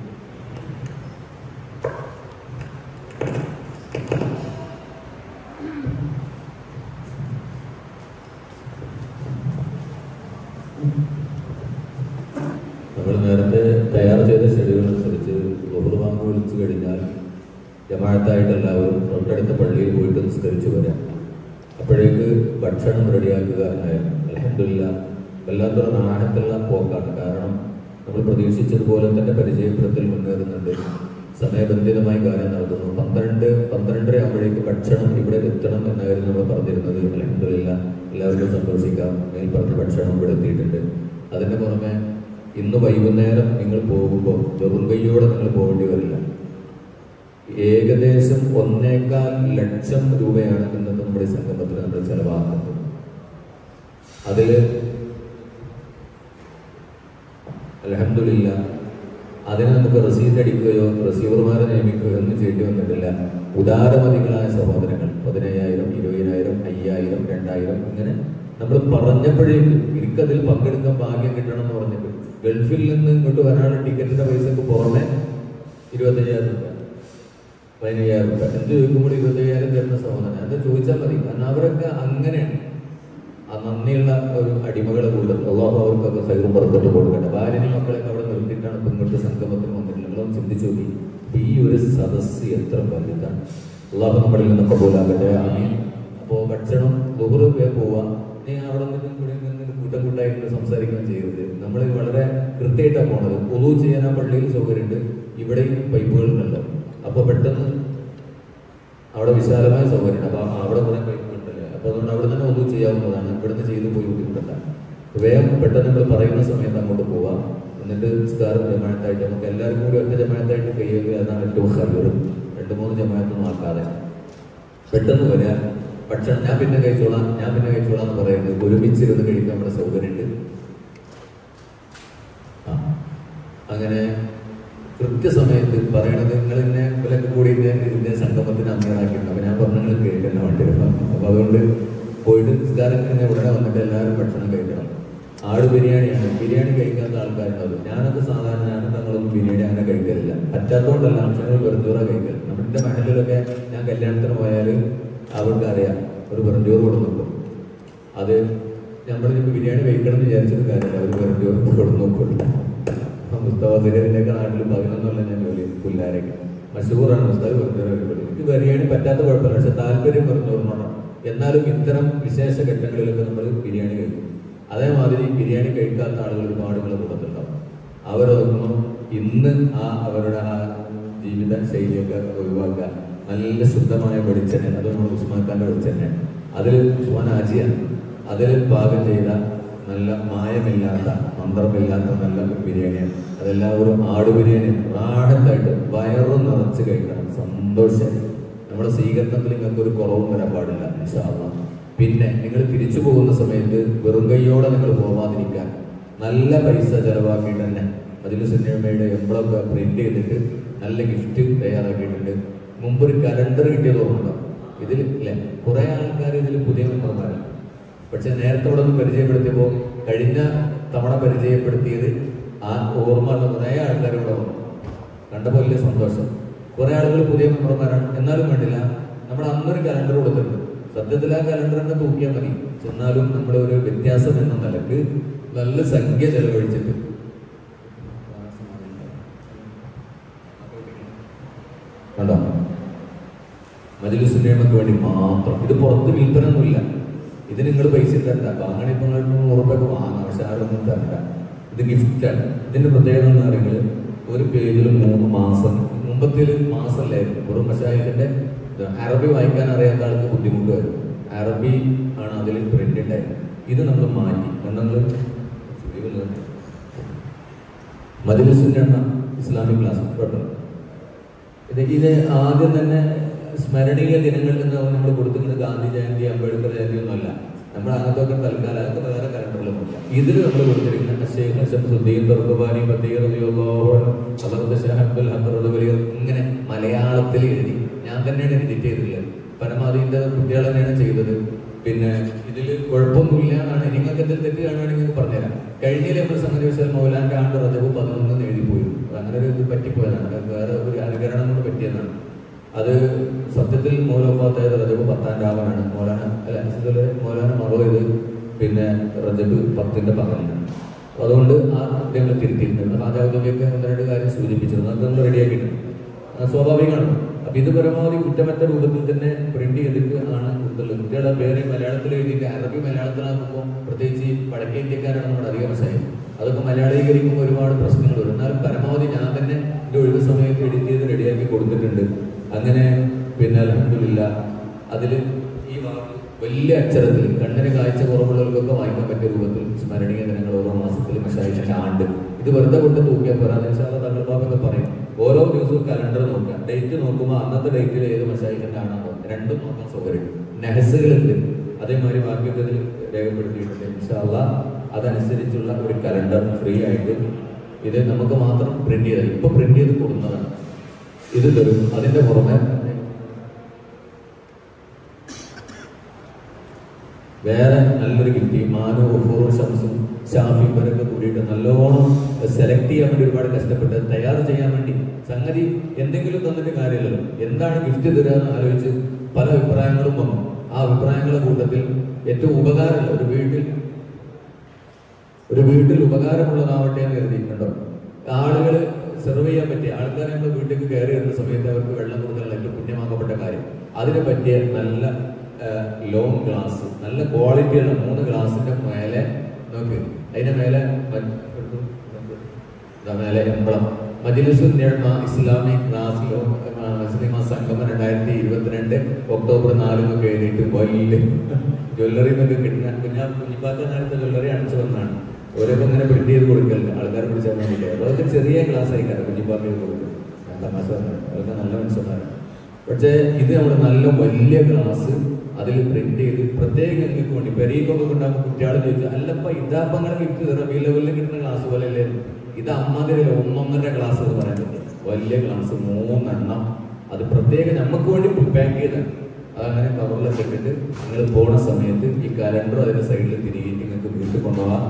നമ്മൾ നേരത്തെ തയ്യാർ ചെയ്ത ഷെഡ്യൂൾ അനുസരിച്ച് ഒഹുർ വാങ്ങ് വിളിച്ചു കഴിഞ്ഞാൽ ജമാഅത്തായിട്ട് എല്ലാവരും തൊട്ടടുത്ത പള്ളിയിൽ പോയിട്ട് നിസ്കരിച്ചു വരാം അപ്പോഴേക്ക് ഭക്ഷണം റെഡിയാക്കുക എന്നായിരുന്നു അലഹമില്ല വല്ലാത്തൊരു നാണത്തുള്ള പോക്കാണ് കാരണം നമ്മൾ പ്രതീക്ഷിച്ചതുപോലെ തന്നെ പരിചയപ്പെടുത്തൽ മുന്നേറുന്നുണ്ട് സമയബന്ധിതമായി കാര്യം നടത്തുന്നു പന്ത്രണ്ട് പന്ത്രണ്ടര ആകുമ്പോഴേക്ക് ഭക്ഷണം ഇവിടെ എത്തണം എന്നായിരുന്നു നമ്മൾ പറഞ്ഞിരുന്നത് അലഹമില്ല എല്ലാവർക്കും സന്തോഷിക്കാം മേൽപ്പറഞ്ഞ ഭക്ഷണം ഇവിടെ എത്തിയിട്ടുണ്ട് അതിന് പുറമെ ഇന്ന് വൈകുന്നേരം നിങ്ങൾ പോകുമ്പോൾ വെറും കൈയോടെ നിങ്ങൾ പോകേണ്ടി വരില്ല ഏകദേശം ഒന്നേകാൽ ലക്ഷം രൂപയാണ് ഇന്നത്തെ നമ്മുടെ സംഗമത്തിന് നമ്മൾ ചെലവാക്കുന്നത് അതിൽ അലഹമില്ല അതിന് നമുക്ക് റസീത് അടിക്കുകയോ റിസീവർമാരെ നിയമിക്കുകയോ ഒന്നും ചെയ്യേണ്ടി വന്നിട്ടില്ല ഉദാരമതികളായ സഹോദരങ്ങൾ പതിനയ്യായിരം ഇരുപതിനായിരം അയ്യായിരം രണ്ടായിരം ഇങ്ങനെ നമ്മൾ പറഞ്ഞപ്പോഴേക്ക് എനിക്കതിൽ പങ്കെടുക്കാൻ ഭാഗ്യം കിട്ടണം എന്ന് പറഞ്ഞിട്ട് ഗൾഫിൽ നിന്ന് ഇങ്ങോട്ട് വരാനുള്ള ടിക്കറ്റിന്റെ പൈസക്ക് പുറമെ ഇരുപത്തയ്യായിരം രൂപ പതിനയ്യായിരം രൂപ എന്ത് ചോദിക്കുമ്പോൾ ഇരുപത്തയ്യായിരം തരുന്ന സഹോദരൻ എന്താ ചോദിച്ചാൽ മതി കാരണം അവരൊക്കെ അങ്ങനെയാണ് ആ നന്ദിയുള്ള ഒരു അടിമകളെ കൂട്ടത്തിൽ അള്ളാഹു അവർക്കൊക്കെ സൈറും പുറത്തോട്ട് കൊടുക്കട്ടെ ഭാര്യനും മക്കളൊക്കെ അവിടെ നിർത്തിയിട്ടാണ് ഇപ്പൊ ഇങ്ങോട്ട് സംഗമത്തിന് വന്നിട്ടുള്ളത് നിങ്ങളൊന്ന് ചിന്തിച്ചു നോക്കി ഇപ്പൊ ഈ ഒരു സദസ്സ് എത്ര വലുതാണ് അള്ളാഹു നമ്മളിൽ നിന്ന് കബൂലാകട്ടെ ആമീൻ അപ്പോ ഭക്ഷണം ദുഹറ് പോവാ നീ അവിടെ നിന്ന് ഇവിടെ നിന്ന് കൂട്ടം കൂട്ടായിട്ട് സംസാരിക്കുകയും ചെയ്യരുത് നമ്മൾ വളരെ കൃത്യമായിട്ടാണ് പോണത് പൊതു ചെയ്യാൻ ആ പള്ളിയിൽ സൗകര്യമുണ്ട് ഇവിടെയും പൈപ്പുകളുണ്ടല്ലോ അപ്പൊ പെട്ടെന്ന് അവിടെ വിശാലമായ സൗകര്യമുണ്ട് അപ്പൊ അവിടെ കുറെ പൈപ്പുകളുണ്ടല്ലേ അപ്പൊ അതുകൊണ്ട് അവിടെ തന്നെ ഒന്നും ചെയ്യാവുന്നതാണ് ഇവിടുന്ന് ചെയ്തു പോയി ബുദ്ധിമുട്ടല്ല അപ്പൊ വേഗം പെട്ടെന്ന് നമ്മൾ പറയുന്ന സമയത്ത് അങ്ങോട്ട് പോവാം എന്നിട്ട് നിസ്കാരം ജമായത്തായിട്ട് നമുക്ക് എല്ലാവർക്കും കൂടി ഒറ്റ ജമായത്തായിട്ട് കഴിയുമെങ്കിൽ അതാണ് ഏറ്റവും ഹൈറ് രണ്ട് മൂന്ന് ജമായത്തൊന്നും ആക്കാതെ പെട്ടെന്ന് വരിക ഭക്ഷണം ഞാൻ പിന്നെ കഴിച്ചോളാം ഞാൻ പിന്നെ കഴിച്ചോളാം എന്ന് പറയുന്നത് ഒരുമിച്ചിരുന്ന് കഴിക്കാൻ നമ്മുടെ സൗകര്യമുണ്ട് ആ അങ്ങനെ കൃത്യസമയത്ത് പറയണത് നിങ്ങൾ ഇന്നെ വിലക്ക് കൂടി ഇന്നെ ഇതിന്റെ സംഗമത്തിന് അമ്മയാക്കിയിട്ടുണ്ട് അപ്പൊ ഞാൻ പറഞ്ഞ നിങ്ങൾ കേൾക്കുന്ന വേണ്ടി വരും അപ്പൊ അതുകൊണ്ട് പോയിട്ട് നിസ്കാരം കഴിഞ്ഞ ഉടനെ വന്നിട്ട് എല്ലാവരും ഭക്ഷണം കഴിക്കണം ആട് ബിരിയാണിയാണ് ബിരിയാണി കഴിക്കാത്ത ആൾക്കാരുണ്ടാവും ഞാനത് സാധാരണ ഞാനും തങ്ങളൊന്നും ബിരിയാണി അങ്ങനെ കഴിക്കലില്ല പറ്റാത്തതുകൊണ്ടല്ല പക്ഷേ ഞങ്ങൾ വെറുഞ്ചോറ കഴിക്കൽ നമ്മുടെ മഹലിലൊക്കെ ഞാൻ കല്യാണത്തിന് പോയാൽ അവർക്ക് അറിയാം ഒരു വെറുഞ്ചോറ് കൊടുക്കും അത് നമ്മളിപ്പോൾ ബിരിയാണി കഴിക്കണം എന്ന് വിചാരിച്ചത് കാര്യമില്ല അവർ വെറുഞ്ചോറ് കൊടുത്തു നോക്കുള്ളൂ മുസ്തഫിന്റെ നാട്ടിൽ പതിനൊന്നല്ല ഞാൻ ജോലി ചെയ്തു പുല്ലാരൊക്കെ മഷൂറാണ് മുസ്താഫ് വെറുഞ്ചോറ് കഴിക്കുന്നത് എനിക്ക് ബിരിയാണി പറ്റാത്ത കുഴപ്പമില്ല പക്ഷെ താല്പര്യം വെറുഞ്ചോറിനോടാണ് എന്നാലും ഇത്തരം വിശേഷ ഘട്ടങ്ങളിലൊക്കെ നമ്മൾ ബിരിയാണി കഴിക്കും അതേമാതിരി ബിരിയാണി കഴിക്കാത്ത ആളുകൾ ഒരുപാട് നിങ്ങളെ കൂട്ടത്തിലുണ്ടാവും അവരതൊന്നും ഇന്ന് ആ അവരുടെ ആ ജീവിത ശൈലിയൊക്കെ ഒഴിവാക്കുക നല്ല ശുദ്ധമായ വെളിച്ചെണ്ണ അത് നമ്മൾ ഉസ്മാക്കാന്റെ വെളിച്ചെണ്ണ അതിൽ ഉസ്മാൻ ആജിയാണ് അതിൽ പാകം ചെയ്ത നല്ല മായമില്ലാത്ത മന്ത്രമില്ലാത്ത നല്ല ബിരിയാണിയാണ് അതെല്ലാവരും ആട് ബിരിയാണി റാഹത്തായിട്ട് വയറും നിറച്ച് കഴിക്കണം സന്തോഷം നമ്മുടെ സ്വീകരണത്തിൽ നിങ്ങൾക്ക് ഒരു കുറവും വരാൻ പാടില്ല ഇൻഷാ അല്ലാ. പിന്നെ നിങ്ങൾ തിരിച്ചു പോകുന്ന സമയത്ത് വെറും കൈയോടെ നിങ്ങൾ പോവാതിരിക്കാൻ നല്ല പൈസ ചെലവാക്കിയിട്ട് തന്നെ അതിൽ സിനിമയുടെ എംബ്ലമൊക്കെ പ്രിന്റ് ചെയ്തിട്ട് നല്ല ഗിഫ്റ്റ് തയ്യാറാക്കിയിട്ടുണ്ട് മുമ്പ് ഒരു കലണ്ടർ കിട്ടിയത് ഓർമ്മ ഇതിൽ ഇല്ലേ കുറെ ആൾക്കാർ ഇതിൽ പുതിയ മെമ്പർമാരാണ് പക്ഷെ നേരത്തെ ഇവിടെ ഒന്ന് പരിചയപ്പെടുത്തിയപ്പോൾ കഴിഞ്ഞ തവണ പരിചയപ്പെടുത്തിയത് ആ ഓർമ്മ ഉള്ള കുറെ ആൾക്കാർ ഇവിടെ വന്നു കണ്ടപ്പോൾ വലിയ സന്തോഷം കുറെ ആളുകൾ പുതിയ മെമ്പർമാരാണ് എന്നാലും വേണ്ടില്ല നമ്മൾ അന്നൊരു കലണ്ടർ കൊടുത്തിട്ടുണ്ട് സത്യത്തിൽ ആ കലണ്ടർ തന്നെ തൂക്കിയാൽ മതി എന്നാലും നമ്മുടെ ഒരു വ്യത്യാസം എന്ന നിലക്ക് നല്ല സംഖ്യ ചെലവഴിച്ചിട്ട് കണ്ടോ മജലിസുന്നേമക്ക് വേണ്ടി മാത്രം ഇത് പുറത്ത് വിൽപ്പനൊന്നുമില്ല ഇത് നിങ്ങൾ പൈസ തരണ്ട വാങ്ങണ ഇപ്പൊ നിങ്ങൾ നൂറ് രൂപയ്ക്ക് വാങ്ങാം പക്ഷെ ആരൊന്നും തരണ്ട ഇത് ഗിഫ്റ്റാണ് ഇതിന്റെ പ്രത്യേകത എന്ന് പറയുന്നത് ഒരു പേജിൽ മൂന്ന് മാസം മുമ്പത്തിൽ മാസമല്ലായിരുന്നു വെറും മഷായിഖിന്റെ ഇത് അറബി വായിക്കാൻ അറിയാത്ത ആൾക്ക് ബുദ്ധിമുട്ട് വരും അറബി ആണ് അതിൽ പ്രിന്റ് ഉണ്ടായത് ഇത് നമ്മൾ മാറ്റി നമ്മൾ മജലിസിന്റെ എണ്ണ ഇസ്ലാമിക് ക്ലാസ് കുഴപ്പമില്ല ഇത് ഇത് ആദ്യം തന്നെ സ്മരണീയ ദിനങ്ങൾ എന്ന് നമ്മൾ കൊടുക്കുന്നത് ഗാന്ധി ജയന്തി അംബേദ്കർ ജയന്തി ഒന്നുമല്ല നമ്മൾ അങ്ങനത്തെ തൽക്കാലം അതൊക്കെ വേറെ കലണ്ടറിലൊന്നുമില്ല ഇതിൽ നമ്മൾ കൊടുത്തിരിക്കുന്ന ഷെയ്ഖ് ഷംസുദ്ദീൻ തുർക്കുബാനി ബദീർ അബർദ് ഷാഹ് അബ്ദുൽ ഹബർ വലിയ ഇങ്ങനെ മലയാളത്തിൽ എഴുതി ഞാൻ തന്നെയാണ് എഡിറ്റ് ചെയ്തിട്ടുള്ളത് പരമാവധി ഇതിന്റെ കുട്ടികൾ തന്നെയാണ് ചെയ്തത് പിന്നെ ഇതിൽ കുഴപ്പമൊന്നുമില്ല എന്നാണ് നിങ്ങൾക്ക് എന്തെങ്കിലും തെറ്റ് കാണുകയാണെങ്കിൽ നിങ്ങൾക്ക് പറഞ്ഞുതരാം കഴിഞ്ഞതിൽ നമ്മൾ സംഗതി വെച്ചാൽ മൗലാന്റെ ആണ്ട് റജബ് പതിനൊന്ന് എഴുതി പോയി അങ്ങനെ ഒരു ഇത് പറ്റിപ്പോയതാണ് അത് വേറെ ഒരു അനുകരണം കൊണ്ട് പറ്റിയതാണ് അത് സത്യത്തിൽ മൗലഫാത്തായത് റജബ് പത്താം രാവനാണ് മൗലാന അല്ല അനുസരിച്ചുള്ള മൗലാന മറവ് പിന്നെ റജബ് പത്തിന്റെ പകലാണ് അപ്പൊ അതുകൊണ്ട് ആ ഞങ്ങൾ തിരുത്തിയിട്ടുണ്ട് രാജാവുദ്യോഗയൊക്കെ ഒന്ന് രണ്ട് കാര്യം സൂചിപ്പിച്ചിരുന്നു അത് നമ്മൾ റെഡിയാക്കിയിട്ടുണ്ട് അത് സ്വാഭാവികമാണ് അപ്പൊ ഇത് പരമാവധി കുറ്റമറ്റ രൂപത്തിൽ തന്നെ പ്രിന്റ് ചെയ്തിട്ട് ആണ് കൊടുത്തുള്ളത് കുട്ടികളുടെ പേര് മലയാളത്തിൽ എഴുതിയിട്ട് അറബി മലയാളത്തിലാക്കുമ്പോൾ പ്രത്യേകിച്ച് ഈ വടക്കേ ഇന്ത്യക്കാരാണ് നമ്മുടെ അധികം വശമായി അതൊക്കെ മലയാളീകരിക്കുമ്പോൾ ഒരുപാട് പ്രശ്നങ്ങൾ വരും എന്നാലും പരമാവധി ഞാൻ തന്നെ എൻ്റെ ഒഴിവ് സമയത്ത് എഡിറ്റ് ചെയ്ത് റെഡിയാക്കി കൊടുത്തിട്ടുണ്ട് അങ്ങനെ പിന്നെ അലഹമില്ല അതിൽ ഈ വാക്ക് വലിയ അക്ഷരത്തിൽ കണ്ണിന് കാഴ്ച കുറവുള്ളവർക്കൊക്കെ വായിക്കാൻ പറ്റിയ രൂപത്തിൽ സ്മരണീയ ദിനങ്ങൾ ഓരോ മാസത്തിൽ മഷായിച്ചിന്റെ ആണ്ട് ഇത് വെറുതെ കൊണ്ട് തൂക്കിയാൽ പോരാ നിശാല തങ്ങൾ ബാബൊക്കെ പറയും ഓരോ ദിവസവും കലണ്ടർ നോക്കുക ഡേറ്റ് നോക്കുമ്പോൾ അന്നത്തെ ഡേറ്റിൽ ഏത് മഷായിച്ചിന്റെ ആണെന്നോ രണ്ടും നോക്കാൻ സൗകര്യം നെഹസുകളുണ്ട് അതേമാതിരി ബാക്കിയൊക്കെ ഇതിൽ രേഖപ്പെടുത്തിയിട്ടുണ്ട് ഇൻഷാല്ല അതനുസരിച്ചുള്ള ഒരു കലണ്ടർ ഫ്രീ ആയിട്ട് ഇത് നമുക്ക് മാത്രം പ്രിന്റ് ചെയ്താൽ ഇപ്പൊ പ്രിന്റ് ചെയ്ത് കൊടുക്കുന്നതാണ് ഇത് തരും അതിന്റെ പുറമെ വേറെ നല്ലൊരു ഗിഫ്റ്റ് മാനു ഒഫൂറും ഷംസും ഷാഫി ഇവരൊക്കെ കൂടിയിട്ട് നല്ലോണം സെലക്ട് ചെയ്യാൻ വേണ്ടി ഒരുപാട് കഷ്ടപ്പെട്ട് തയ്യാർ ചെയ്യാൻ വേണ്ടി സംഗതി എന്തെങ്കിലും തന്നിട്ട് കാര്യമില്ലല്ലോ എന്താണ് ഗിഫ്റ്റ് തരിക എന്ന് ആലോചിച്ച് പല അഭിപ്രായങ്ങളും വന്നു ആ അഭിപ്രായങ്ങളുടെ കൂട്ടത്തിൽ ഏറ്റവും ഉപകാരമുള്ള ഒരു വീട്ടിൽ ഒരു വീട്ടിൽ ഉപകാരമുള്ളതാവട്ടെ എന്ന് കരുതിയിട്ടുണ്ടോ ആളുകൾ സെർവ് ചെയ്യാൻ പറ്റിയ ആൾക്കാരെ നമ്മൾ വീട്ടിലേക്ക് കയറി വരുന്ന സമയത്ത് അവർക്ക് വെള്ളം കൊടുക്കാനുള്ള ഏറ്റവും പുണ്യമാക്കപ്പെട്ട കാര്യം അതിന് പറ്റിയ നല്ല ലോങ് ഗ്ലാസ് നല്ല ക്വാളിറ്റിയുള്ള മൂന്ന് ഗ്ലാസിന്റെ മേലെ നോക്ക് അതിന്റെ മേലെ മ- ഇതാ മേലെ എംബ്ലം മജിലിസുൽ നിഴമ ഇസ്ലാമിക് ക്ലാസ് ലോ മുസ്ലിമ സംഗമം രണ്ടായിരത്തി ഇരുപത്തിരണ്ട് ഒക്ടോബർ നാലിനൊക്കെ എഴുതിയിട്ട് വലിയ ജ്വല്ലറി എന്നൊക്കെ കിട്ടുന്ന കുഞ്ഞാ കുഞ്ഞിപ്പാക്ക നേരത്തെ ജ്വല്ലറി അണിച്ചു വന്നാണ് ഓരോക്കെ ഇങ്ങനെ പ്രിന്റ് ചെയ്ത് കൊടുക്കലുണ്ട് ആൾക്കാരെ പിടിച്ചാൽ വേണ്ടിയിട്ട് അതൊക്കെ ചെറിയ ക്ലാസ് ആയിക്കാരം കുഞ്ഞിപ്പാക്ക ചെയ്ത് കൊടുക്കും ഞാൻ തമാശ പറഞ്ഞു അതൊക്കെ നല്ല മനുഷ്യന്മാരാണ് പക്ഷേ ഇത് നമ്മുടെ നല്ല വലിയ ഗ്ലാസ് അതിൽ പ്രിന്റ് ചെയ്ത് പ്രത്യേക നിങ്ങൾക്ക് വേണ്ടി പെരീക്കൊക്കെ കൊണ്ടാകുമ്പോൾ കുട്ടികൾ ചോദിച്ചു അല്ലപ്പ ഇതാപ്പ അങ്ങനെ ഗിഫ്റ്റ് തരാം ഈ ലെവലിൽ കിട്ടുന്ന ഗ്ലാസ് പോലെ അല്ലേ ഇത് അമ്മാതിരി ഒന്നൊന്നര ഗ്ലാസ് എന്ന് പറയുന്നത് വലിയ ഗ്ലാസ് മൂന്നെണ്ണം അത് പ്രത്യേകം നമുക്ക് വേണ്ടി പാക്ക് ചെയ്താണ് അതങ്ങനെ കവറിലൊക്കെ ഇട്ടിട്ട് നിങ്ങൾ പോണ സമയത്ത് ഈ കലണ്ടർ അതിന്റെ സൈഡിൽ തിരികെ നിങ്ങൾക്ക് വീട്ടിൽ കൊണ്ടുപോകാം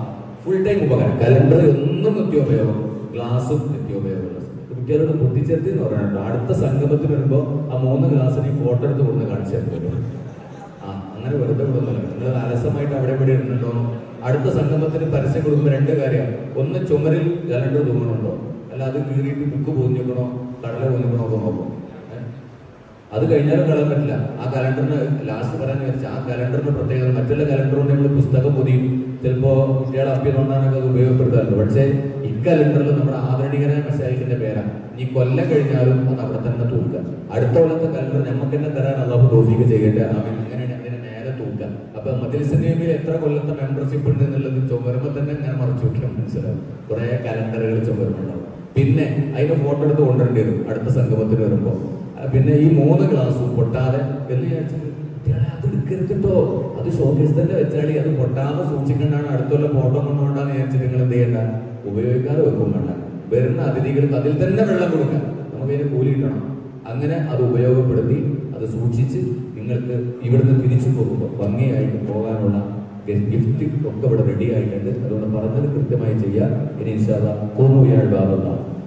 ഫുൾ ടൈം ഉപകാരം കലണ്ടർ എന്നും നിത്യോപയോഗം ഗ്ലാസും നിത്യോപയോഗമുള്ള ഇത് കുട്ടികളോട് ബുദ്ധിച്ചേർത്തി എന്ന് പറയാനുണ്ട് അടുത്ത സംഗമത്തിന് വരുമ്പോ ആ മൂന്ന് ഗ്ലാസ്സിന് ഫോട്ടോ എടുത്ത് കൊണ്ട് കാണിച്ചു തരുമല്ലോ ആ അങ്ങനെ വെറുതെ വിടുന്നില്ല നിങ്ങൾ അലസമായിട്ട് അവിടെ ഇവിടെ ഇരുന്നുണ്ടോ അടുത്ത സംഗമത്തിന് പരസ്യം കൊടുക്കുമ്പോൾ രണ്ട് കാര്യം ഒന്ന് ചുമരിൽ കലണ്ടർ തൂങ്ങണുണ്ടോ അല്ല അത് കീറിയിട്ട് ബുക്ക് പൊതിഞ്ഞിക്കണോ കടല പൊതിഞ്ഞിക്കണോ ഒക്കെ നോക്കും ഏ? അത് കഴിഞ്ഞാലും കളയാൻ പറ്റില്ല ആ കലണ്ടറിന് ലാസ്റ്റ് പറയാൻ വിചാരിച്ച ആ കലണ്ടറിന് പ്രത്യേകത മറ്റുള്ള കലണ്ടർ കൊണ്ട് നമ്മൾ പുസ്തകം പൊതിയും ചിലപ്പോ കുട്ടികളെ അഭ്യർത്ഥനൊക്കെ അത് ഉപയോഗപ്പെടുത്താറുണ്ട് പക്ഷേ ഇക്കലണ്ടറിൽ നമ്മുടെ ആദരണീയനായ മസായിക്കിന്റെ പേരാണ് ഈ കൊല്ലം കഴിഞ്ഞാലും അത് അവിടെ തന്നെ തൂക്കുക അടുത്ത കൊല്ലത്തെ കലണ്ടർ നമുക്ക് തന്നെ തരാൻ അള്ളാഹു തോഫിക്ക് ചെയ്യേണ്ട ആമീൻ അങ്ങനെയാണ് അതിനെ നേരെ തൂക്കുക അപ്പൊ മദ്രസനിയമിൽ എത്ര കൊല്ലത്തെ മെമ്പർഷിപ്പ് ഉണ്ട് എന്നുള്ളത് ചുമരുമ്പോ തന്നെ ഇങ്ങനെ മറച്ചു നോക്കിയാൽ മനസ്സിലാവും കുറെ കലണ്ടറുകൾ ചുമരുന്നുണ്ടാവും പിന്നെ അതിന്റെ ഫോട്ടോ എടുത്ത് കൊണ്ടുവരേണ്ടി വരും അടുത്ത സംഗമത്തിന് വരുമ്പോ ആ, പിന്നെ ഈ മൂന്ന് ഗ്ലാസും പൊട്ടാതെ എന്ന് വിചാരിച്ചത് കുട്ടികളെ അത് എടുക്കരുത് കേട്ടോ അത് ഷോക്കേസ് തന്നെ വെച്ചാടി അത് പൊട്ടാതെ സൂക്ഷിക്കേണ്ടാണ് അടുത്തുള്ള ഫോട്ടോ കൊണ്ടുകൊണ്ടാന്ന് വിചാരിച്ചിട്ട് നിങ്ങൾ എന്ത് ചെയ്യണ്ട ഉപയോഗിക്കാതെ വെക്കും വേണ്ട വരുന്ന അതിഥികൾക്ക് അതിൽ തന്നെ വെള്ളം കൊടുക്കാം നമുക്ക് അതിന് കൂലി കിട്ടണം അങ്ങനെ അത് ഉപയോഗപ്പെടുത്തി അത് സൂക്ഷിച്ച് നിങ്ങൾക്ക് ഇവിടുന്ന് തിരിച്ചു പോകുമ്പോൾ ഭംഗിയായിട്ട് പോകാനുള്ള ഗിഫ്റ്റ് ഒക്കെ ഇവിടെ റെഡി ആയിട്ടുണ്ട് അതുകൊണ്ട് പറഞ്ഞത് കൃത്യമായി ചെയ്യാം ഇനി ഇൻഷാല്ല തോന്നുകയാണ് ബാബല്ല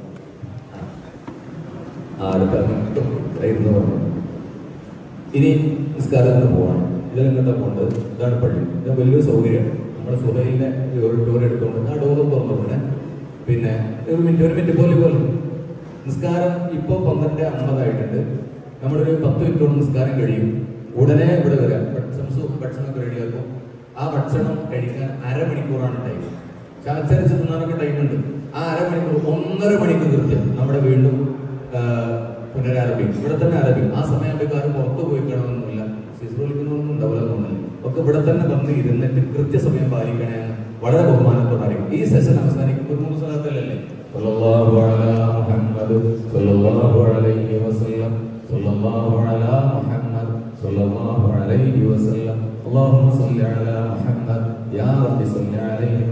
ആർക്കായിരുന്നു പറഞ്ഞു ഇനി നിസ്കാരത്തിന് പോകണം ഇതിലെങ്ങോട്ടാ പോകേണ്ടത് ഇതാണ് പള്ളി ഇത് വലിയൊരു സൗകര്യമാണ് നമ്മുടെ സുഹൈലിനെ ഒരു ടൂർ എടുത്തുകൊണ്ട് ആ ഡോറും തുറന്നു പിന്നെ പിന്നെ ഒരു മിനിറ്റ് ഒരു മിനിറ്റ് പോലെ പോലെ നിസ്കാരം ഇപ്പോൾ പന്ത്രണ്ട് അമ്പതായിട്ടുണ്ട് നമ്മളൊരു പത്ത് മിനിറ്റ് കൊണ്ട് നിസ്കാരം കഴിയും ഉടനെ ഇവിടെ വരാം ഭക്ഷണം ഭക്ഷണമൊക്കെ റെഡിയാക്കും ആ ഭക്ഷണം കഴിക്കാൻ അരമണിക്കൂറാണ് ടൈം ചാച്ചരിച്ച് തിന്നാനൊക്കെ ടൈമുണ്ട് ആ അരമണിക്കൂർ ഒന്നര മണിക്കൂർ കൃത്യം നമ്മുടെ വീണ്ടും ആ, പുനരാരംഭിക്കും ഇവിടെ തന്നെ ആരംഭിക്കും ആ സമയമാകുമ്പോൾ പുറത്തു പോയി കാണണമെന്നില്ല ശിശുവിളിക്കുന്നൊന്നും ഉണ്ടാവില്ല തോന്നുന്നില്ല ഒക്കെ ഇവിടെ തന്നെ വന്ന് ഇരുന്നിട്ട് കൃത്യസമയം പാലിക്കണേ എന്ന് വളരെ ബഹുമാനത്തോടെ അറിയും ഈ സെഷൻ അവസാനിക്കുമ്പോൾ മൂന്ന് സ്ഥലത്തല്ലേ സല്ലല്ലാഹു അലാ മുഹമ്മദ് സല്ലല്ലാഹു അലൈഹി വസല്ലം സല്ലല്ലാഹു അലാ മുഹമ്മദ് സല്ലല്ലാഹു അലൈഹി വസല്ലം اللهم صل على محمد يا رب صل عليه